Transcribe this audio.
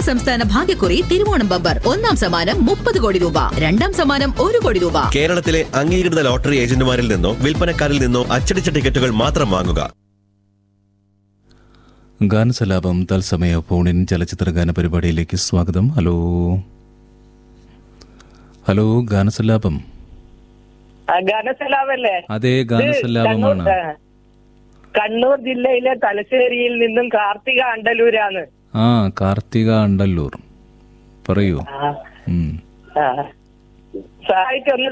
സംസ്ഥാന ഭാഗ്യക്കുറി തിരുവോണം ബമ്പർ ഒന്നാം സമ്മാനം മുപ്പത് കോടി രൂപ രണ്ടാം സമ്മാനം ഒരു കോടി രൂപ കേരളത്തിലെ അംഗീകൃത ലോട്ടറി ഏജന്റുമാരിൽ നിന്നോ വിൽപ്പനക്കാരിൽ നിന്നോ അച്ചടിച്ച ടിക്കറ്റുകൾ മാത്രം വാങ്ങുക ഗാനസലാപം തത്സമയ ഫോണിൻ ചലച്ചിത്ര ഗാന പരിപാടിയിലേക്ക് സ്വാഗതം ഹലോ ഹലോ ഗാനസലാപം ഗാനസലാമല്ലേ അതെ ഇത് ഗാനസലാപമാണ് കണ്ണൂർ- ആ. കണ്ണൂർ ജില്ലയിലെ തലശ്ശേരിയിൽ നിന്നും കാർത്തിക അണ്ടലൂരാണ് ആ കാർത്തിക അണ്ടല്ലൂർ പറയൂ ആ, ഉം. ആ. സഹായിക്കൊന്ന്